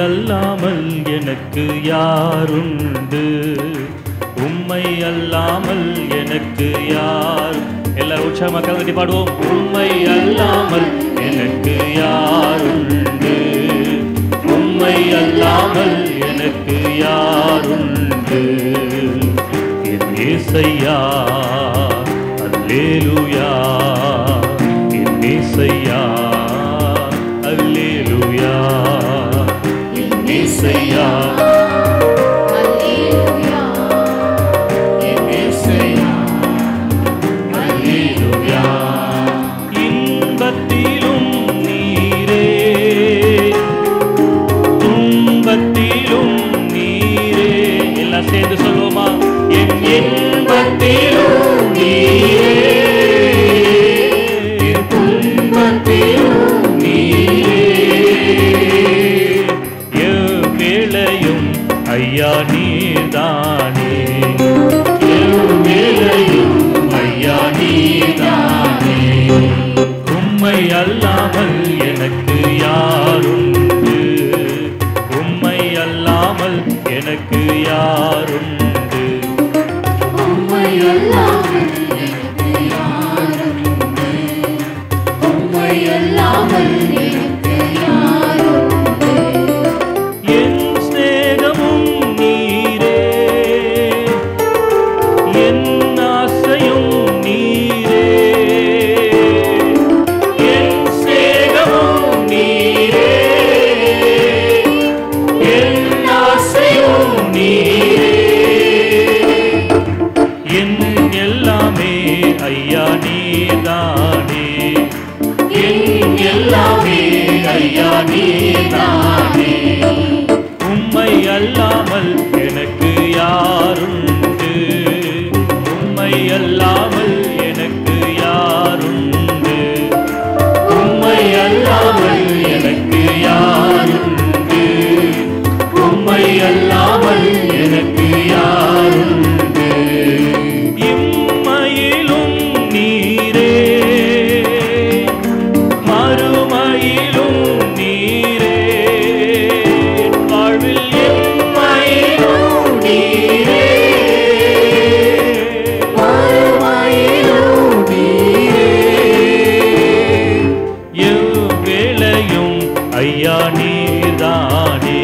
அல்லாமல் எனக்கு யாருண்டு உம்மை அல்லாமல் எனக்கு யார் எல்லாரும் உற்சாகமாக கலந்துட்டு பாடுவோம் உம்மை அல்லாமல் எனக்கு யாருண்டு உம்மை அல்லாமல் எனக்கு யாருண்டு என் ஏசையா அல்லேலூயா என் ஏசையா அல்லேலூயா என் ஏசையா என் ஏசையா அல்லேலூயா இன்பத்திலும் நீரே துன்பத்திலும் நீரே எல்லாம் சேர்ந்து சொல்லுவோமா என் இன்பத்திலும் நீரே என் துன்பத்திலும் நீரே எவ்வேளையும் ஐயா நீர்தானே எவ்வேளையும் ஐயா நீர்தானே உம்மை அல்லாமல் எனக்கு யாருண்டு உம்மை அல்லாமல் எனக்கு யாருண்டு உம்மை அல்லாமல் எனக்கு யாருண்டு? உம்மை அல்லாமல் எனக்கு யாருண்டு? என் சிநேகமும் நீரே என் ஆசையும் நீரே என் சிநேகமும் நீரே என் ஆசையும் நீரே என் எல்லாமே ஐயா நீதானே என் எல்லாமே ஐயா நீதானே உம்மை அல்லாமல் எனக்கு யாருண்டு உம்மை அல்லாமல் எனக்கு யாருண்டு உம்மை அல்லாமல் எனக்கு யாருண்டு உம்மை அல்லாமல் எனக்கு யாருண்டு இம்மையிலும் நீரே மறுமையிலும் நீரே வாழ்வில் எம்மையிலும் நீரே மறுமையிலும் எவ்வேளையும் ஐயா நீதானே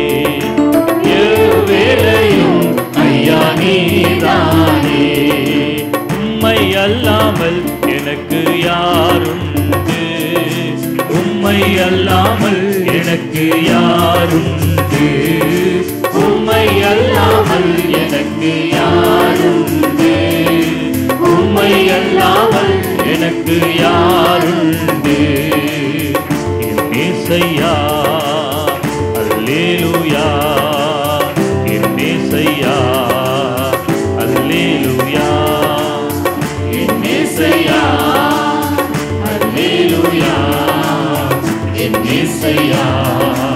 எவ்வேளையும் ஐயா நீதானே உம்மை அல்லாமல் எனக்கு யாருண்டு உம்மை அல்லாமல் எனக்கு யாருண்டு உம்மை அல்லாமல் எனக்கு யாருண்டு உம்மை அல்லாமல் எனக்கு யாருண்டு என் நேசையா அல்லேலூயா என் நேசையா அல்லேலூயா என் நேசையா அல்லேலூயா என் நேசையா